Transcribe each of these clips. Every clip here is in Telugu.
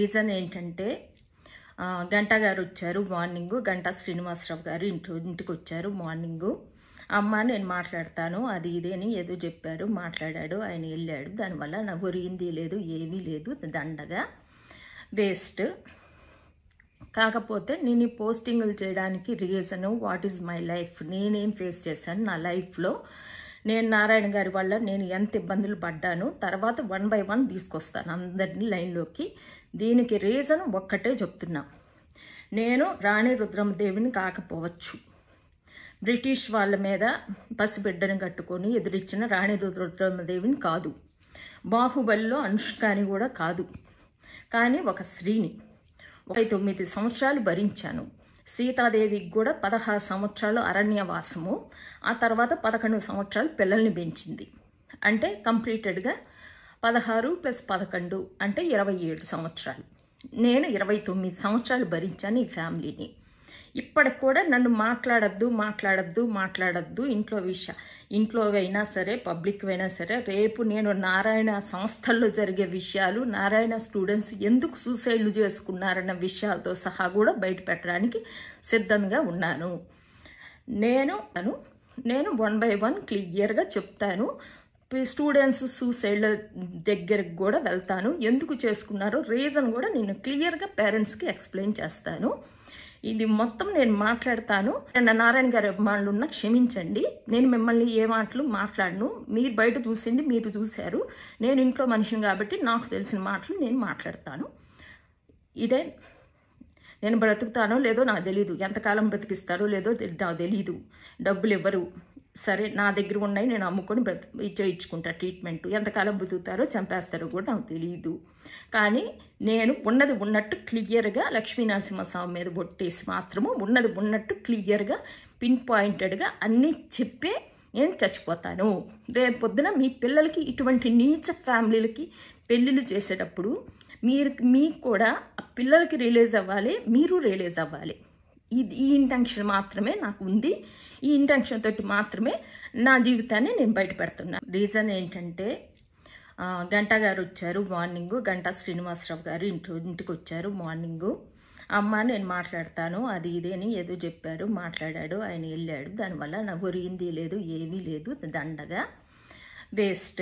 రీజన్ ఏంటంటే ఆ, గంట గారు వచ్చారు మార్నింగ్ గంటా శ్రీనివాసరావు గారు ఇంటి ఇంటికి వచ్చారు మార్నింగ్ అమ్మ నేను మాట్లాడతాను అది ఇది అని ఏదో చెప్పారు మాట్లాడాడు ఆయన వెళ్ళాడు దానివల్ల నాకు ఒరిగింది లేదు ఏమీ లేదు దండగా వేస్ట్ కాకపోతే నేను ఈ పోస్టింగ్లు చేయడానికి reason what is my life నేనేం ఫేస్ చేశాను నా లైఫ్లో నేను నారాయణ గారి వల్ల నేను ఎంత ఇబ్బందులు పడ్డాను తర్వాత వన్ బై వన్ తీసుకొస్తాను అందరినీ లైన్లోకి దీనికి రీజన్ ఒక్కటే చెప్తున్నా నేను రాణి రుద్రమదేవిని కాకపోవచ్చు బ్రిటిష్ వాళ్ళ మీద పసిబిడ్డను కట్టుకొని ఎదురిచ్చిన రాణి రుద్రమదేవిని కాదు బాహుబలిలో అనుష్కాని కూడా కాదు కానీ ఒక స్త్రీని ఒక తొమ్మిది సంవత్సరాలు భరించాను సీతాదేవికి కూడా పదహారు సంవత్సరాలు అరణ్యవాసము ఆ తర్వాత పదకొండు సంవత్సరాలు పిల్లల్ని పెంచింది అంటే కంప్లీటెడ్గా పదహారు ప్లస్ పదకొండు అంటే ఇరవై ఏడు సంవత్సరాలు నేను ఇరవై తొమ్మిది సంవత్సరాలు భరించాను ఈ ఫ్యామిలీని ఇప్పటికి కూడా నన్ను మాట్లాడద్దు మాట్లాడద్దు మాట్లాడద్దు ఇంట్లో విషయ ఇంట్లో అయినా సరే పబ్లిక్ అయినా సరే రేపు నేను నారాయణ సంస్థల్లో జరిగే విషయాలు నారాయణ స్టూడెంట్స్ ఎందుకు సూసైడ్లు చేసుకున్నారన్న విషయాలతో సహా కూడా బయట పెట్టడానికి సిద్ధంగా ఉన్నాను నేను అను నేను వన్ బై వన్ క్లియర్గా చెప్తాను స్టూడెంట్స్ సూసైడ్ దగ్గరికి కూడా వెళ్తాను ఎందుకు చేసుకున్నారో రీజన్ కూడా నేను క్లియర్గా పేరెంట్స్కి ఎక్స్ప్లెయిన్ చేస్తాను ఇది మొత్తం నేను మాట్లాడతాను నిన్న నారాయణ గారి అభిమానులు ఉన్న క్షమించండి నేను మిమ్మల్ని ఏ మాటలు మాట్లాడను మీరు బయట చూసింది మీరు చూశారు నేను ఇంట్లో మనిషిని కాబట్టి నాకు తెలిసిన మాటలు నేను మాట్లాడతాను ఇదే నేను బ్రతుకుతానో లేదో నాకు తెలియదు ఎంతకాలం బ్రతికిస్తారో లేదో తె- నాకు తెలియదు డబ్బులు ఇవ్వరు సరే నా దగ్గర ఉన్నాయి నేను అమ్ముకొని బ్రత చేయించుకుంటా ట్రీట్మెంట్ ఎంతకాలం బతుకుతారో చంపేస్తారో కూడా నాకు తెలియదు కానీ నేను ఉన్నది ఉన్నట్టు క్లియర్గా లక్ష్మీనరసింహస్వామి మీద బొట్టేసి మాత్రము ఉన్నది ఉన్నట్టు క్లియర్గా పిన్ పాయింటెడ్గా అన్నీ చెప్పే నేను చచ్చిపోతాను రేపు పొద్దున మీ పిల్లలకి ఇటువంటి నీచ ఫ్యామిలీలకి పెళ్ళిళ్ళు చేసేటప్పుడు మీరు మీకు కూడా ఆ పిల్లలకి రిలీజ్ అవ్వాలి మీరు రిలీజ్ అవ్వాలి ఇది ఈ ఇంటెన్షన్ మాత్రమే నాకు ఉంది ఈ ఇంటెన్షన్ తోటి మాత్రమే నా జీవితాన్ని నేను బయట పెడుతున్నాను రీజన్ ఏంటంటే ఆ, గంట గారు వచ్చారు మార్నింగ్ గంటా శ్రీనివాసరావు గారు ఇంటి ఇంటికి వచ్చారు మార్నింగ్ అమ్మ నేను మాట్లాడతాను అది ఇది అని ఏదో చెప్పారు మాట్లాడాడు ఆయన వెళ్ళాడు దానివల్ల నాకు ఒరిగింది లేదు ఏమీ లేదు దండగా వేస్ట్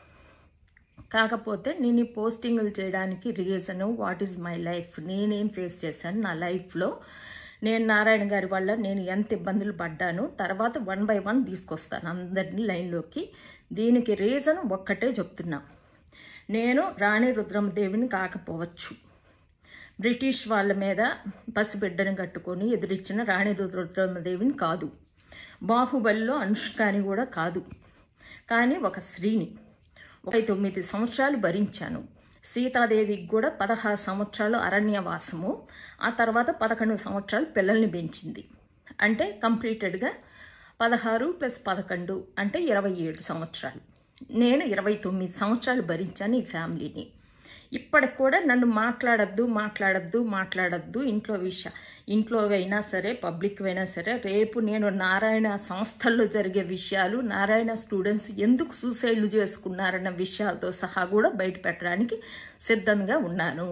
కాకపోతే నేను ఈ పోస్టింగ్లు చేయడానికి reason what is my life నేనేం ఫేస్ చేశాను నా లైఫ్లో నేను నారాయణ గారి వల్ల నేను ఎంత ఇబ్బందులు పడ్డాను తర్వాత వన్ బై వన్ తీసుకొస్తాను అందరినీ లైన్లోకి దీనికి రీజన్ ఒక్కటే చెప్తున్నా నేను రాణి రుద్రమదేవిని కాకపోవచ్చు బ్రిటిష్ వాళ్ళ మీద పసిబిడ్డను కట్టుకొని ఎదురిచ్చిన రాణి రుద్రమదేవిని కాదు బాహుబలిలో అనుష్కాని కూడా కాదు కానీ ఒక స్త్రీని ఒక తొమ్మిది సంవత్సరాలు భరించాను సీతాదేవికి కూడా పదహారు సంవత్సరాలు అరణ్యవాసము ఆ తర్వాత పదకొండు సంవత్సరాలు పిల్లల్ని పెంచింది అంటే కంప్లీటెడ్గా పదహారు ప్లస్ పదకొండు అంటే ఇరవై ఏడు సంవత్సరాలు నేను ఇరవై తొమ్మిది సంవత్సరాలు భరించాను ఈ ఫ్యామిలీని ఇప్పటికి కూడా నన్ను మాట్లాడద్దు మాట్లాడద్దు మాట్లాడద్దు ఇంట్లో విషయ ఇంట్లో అయినా సరే పబ్లిక్ అయినా సరే రేపు నేను నారాయణ సంస్థల్లో జరిగే విషయాలు నారాయణ స్టూడెంట్స్ ఎందుకు సూసైడ్లు చేసుకున్నారన్న విషయాలతో సహా కూడా బయట పెట్టడానికి సిద్ధంగా ఉన్నాను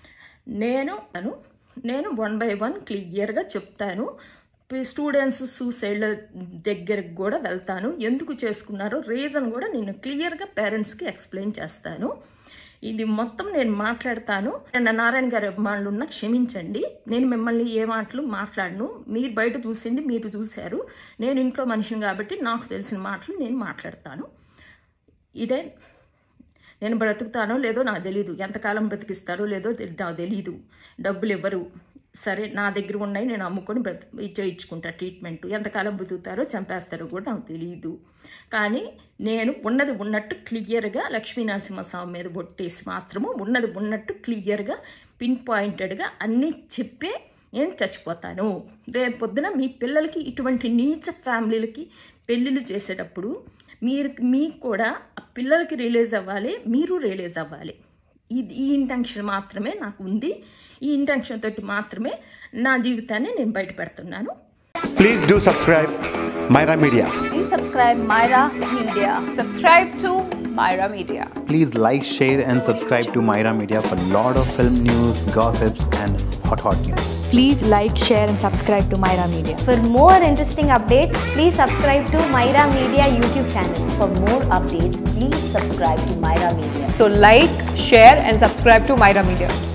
నేను అను నేను వన్ బై వన్ క్లియర్గా చెప్తాను స్టూడెంట్స్ సూసైడ్ దగ్గరికి కూడా వెళ్తాను ఎందుకు చేసుకున్నారో రీజన్ కూడా నేను క్లియర్గా పేరెంట్స్కి ఎక్స్ప్లెయిన్ చేస్తాను ఇది మొత్తం నేను మాట్లాడతాను నిన్న నారాయణ గారి అభిమానులు ఉన్న క్షమించండి నేను మిమ్మల్ని ఏ మాటలు మాట్లాడను మీరు బయట చూసింది మీరు చూశారు నేను ఇంట్లో మనిషిని కాబట్టి నాకు తెలిసిన మాటలు నేను మాట్లాడతాను ఇదే నేను బ్రతుకుతానో లేదో నాకు తెలియదు ఎంతకాలం బ్రతికిస్తారో లేదో తె- నాకు తెలియదు డబ్బులు ఇవ్వరు సరే నా దగ్గర ఉన్నాయి నేను అమ్ముకొని బ్రత చేయించుకుంటా ట్రీట్మెంట్ ఎంతకాలం బతుకుతారో చంపేస్తారో కూడా నాకు తెలియదు కానీ నేను ఉన్నది ఉన్నట్టు క్లియర్గా లక్ష్మీనరసింహస్వామి మీద బొట్టేసి మాత్రము ఉన్నది ఉన్నట్టు క్లియర్గా పిన్ పాయింటెడ్గా అన్నీ చెప్పే నేను చచ్చిపోతాను రేపు పొద్దున మీ పిల్లలకి ఇటువంటి నీచ ఫ్యామిలీలకి పెళ్ళిళ్ళు చేసేటప్పుడు మీరు మీకు కూడా ఆ పిల్లలకి రిలీజ్ అవ్వాలి మీరు రిలీజ్ అవ్వాలి ఇది ఈ ఇంటెన్షన్ మాత్రమే నాకు ఉంది ఈ ఇంటెన్షన్ తోటి మాత్రమే నా జీవితాన్ని నేను బయట పెడుతున్నాను Please do subscribe Myra Media. Please subscribe Myra Media. Subscribe to Myra Media. Please like, share, and subscribe to Myra Media for lot of film news, gossips, and hot hot news. Please like, share, and subscribe to Myra Media. For more interesting updates, please subscribe to Myra Media YouTube channel. For more updates, please subscribe to Myra Media. So like, share and subscribe to Myra Media.